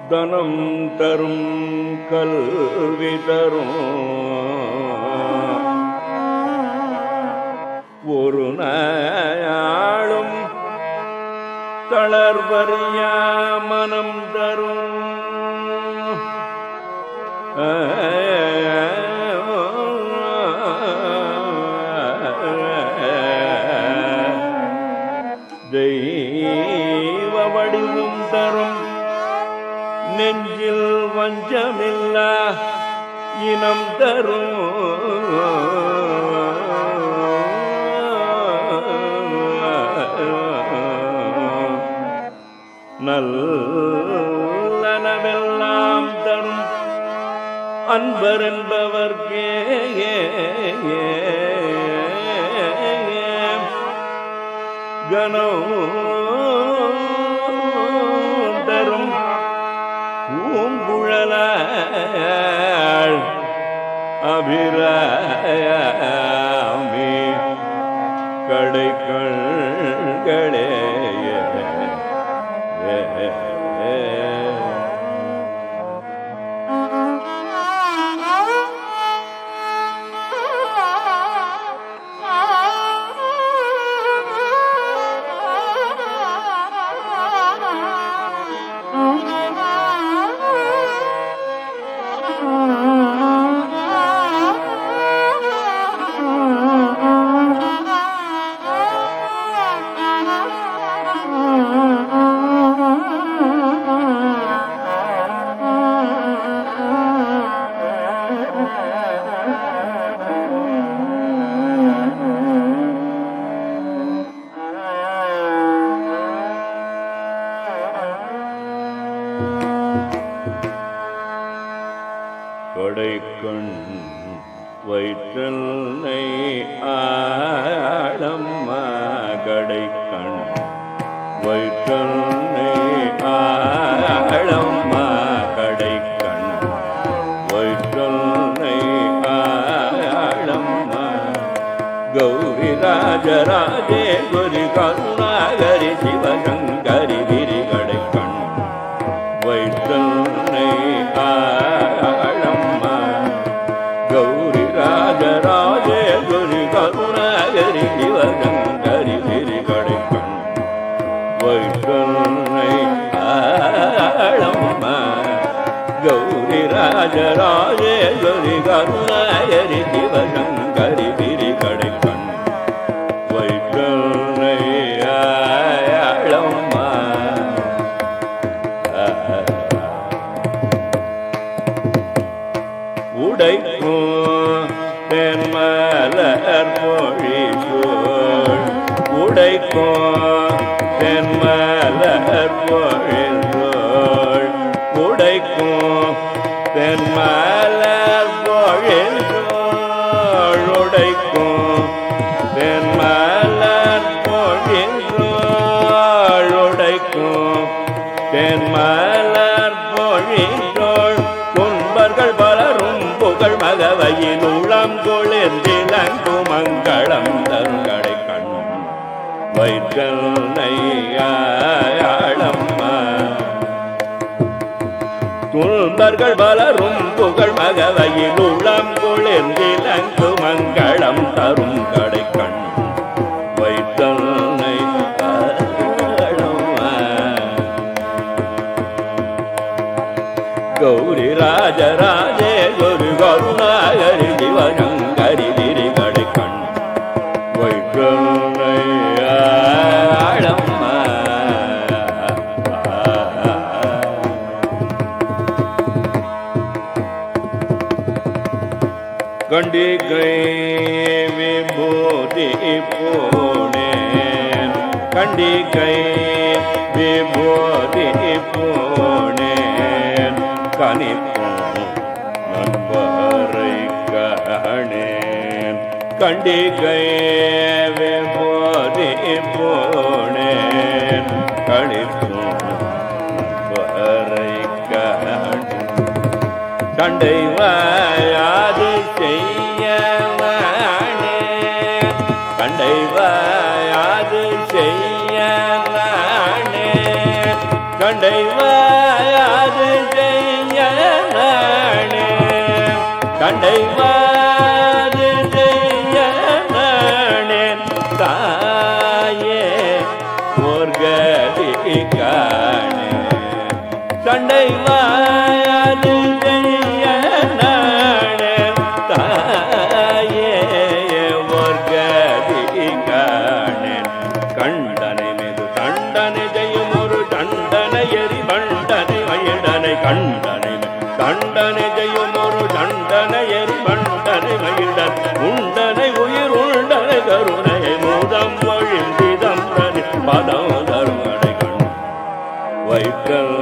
தனம் தரும் கல்வி தரும் ஒரு நாளும் தளர்வறியா மனம் தரும் தெய்வ வடிவும் தரும் நெஞ்சில் வஞ்சமில்லா இனம் தரும் நல்லனவெல்லாம் தரும் அன்பர் என்பவர்க்கே கனம் தரும் பூங்குழலாள் அபிராமி கடைக்கண்களே கொடைக்கண் வயிற்றல்லை ஆழம்மா கடைக்கண் வயிற்றல்லை ஆழம்மா கடைக்கண் வயிற்றல்லை ஆழம்மா கௌரி ராஜராஜேஸ்வரி கருணாகரி சிவசங்கரி கிரி கடைக்கண் வைத்தன்னை ஆழம்மா கௌரி ராஜராஜேஸ்வரி கருணாகரி சிவசங்கரி கிரி கடைக்கண் வைத்தன்னை ஆழம்மா கௌரி ராஜராஜேஸ்வரி கருணாகரி சிவசங்கரி கிரி கடைக்கண் வைத்தன்னை ஆழம்மா உடைக்கும் தென்மலர் மொழி சோழ் உடைக்கும் தென்மலர் மொழி சோழ் உடைக்கும் தென்மலர் மொழி சோழ் உடைக்கும் தென்மலர் மொழி சோழ் உடைக்கும் தென்மலர் பொழிந்தோள் துன்பர்கள் பலரும் புகழ் மகவையில் உளம் கொளிர்ந்திலங்கு மங்களம் தருங்கடை கண் வைத்தல்லையாளம்மா துன்பர்கள் பலரும் புகழ் மகவையில் உளம் கொளிர்ந்திலங்கு மங்களம் தரும் கடை கண் வைத்தல்லை கௌரி ராஜராஜே குரு கருணாகரி சிவசங்கரி கிரி கடைக்கண் வைக்கம்மா கண்டிகை விபூதி போனேன் கண்டிகை விபூதி போனேன் கனிப்போம் நண்பரை கணேன் கண்டிகை விபூதி போனேன் கணிப்போம் நண்பரை கணேன் சண்டை வாயாது செய்ய நானே கண்டை வாயாது செய்ய நானே கண்டை வாயாது சண்டைவாது செய்ய நானேன் தாயே முர்கதி காணே சண்டைவாது செய்ய நானேன் தாயே முர்கதி காணேன் கண்டனை மீது தண்டனை செய்யும் ஒரு தண்டனை எரி பண்டனை மயிடனை கண்டனை தண்டனை செய்யும் ஒரு தண்டனை எரி பண்டனை மயிடன் உண்டனை உயிர் உண்டனை கருணை மூதம் ஒழிந்திதம் தனி பதம் தருமனை கண் வைக்கல்